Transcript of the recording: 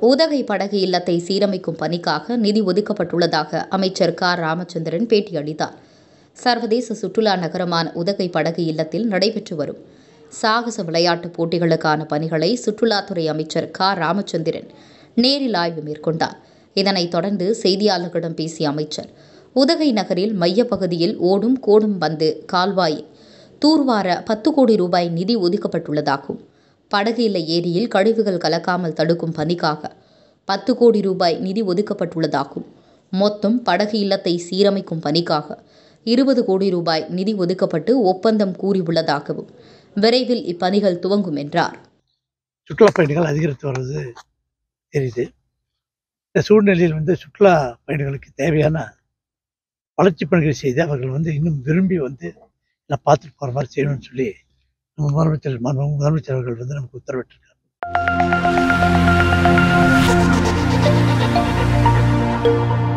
உதகை படகு இல்லத்தை சீரமைக்கும் பணிக்காக நிதி ஒதுக்கப்பட்டுள்ளதாக அமைச்சர் க ராமச்சந்திரன் பேட்டியளித்தார் சர்வதேச சுற்றுலா நகரமான உதகை படகு இல்லத்தில் நடைபெற்று வரும் சாகச விளையாட்டுப் போட்டிகளுக்கான பணிகளை சுற்றுலாத்துறை அமைச்சர் க ராமச்சந்திரன் நேரில் ஆய்வு மேற்கொண்டார் இதனைத் தொடர்ந்து செய்தியாளர்களிடம் பேசிய அமைச்சர் உதகை நகரில் மையப்பகுதியில் ஓடும் கோடும் பந்து கால்வாயை தூர்வார பத்து கோடி ரூபாய் நிதி ஒதுக்கப்பட்டுள்ளதாகவும் படகு இல்ல ஏரியில் கழிவுகள் கலக்காமல் தடுக்கும் பணிக்காக பத்து கோடி ரூபாய் நிதி ஒதுக்கப்பட்டுள்ளதாகவும் மொத்தம் படகு இல்லத்தை சீரமைக்கும் பணிக்காக இருபது கோடி ரூபாய் நிதி ஒதுக்கப்பட்டு ஒப்பந்தம் கூறியுள்ளதாகவும் விரைவில் இப்பணிகள் துவங்கும் என்றார் சுற்றுலா பயணிகள் அதிகரித்து வர்றது தெரியுது இந்த சூழ்நிலையில் வந்து சுற்றுலா பயணிகளுக்கு தேவையான வளர்ச்சி பணிகள் செய்து அவர்கள் வந்து இன்னும் விரும்பி வந்து எல்லாம் பார்த்துட்டு போகிற மாதிரி செய்யணும்னு சொல்லி நம்ம முதலமைச்சர் மன- முதலமைச்சர் அவர்கள் வந்து நமக்கு உத்தரவிட்டிருக்காங்க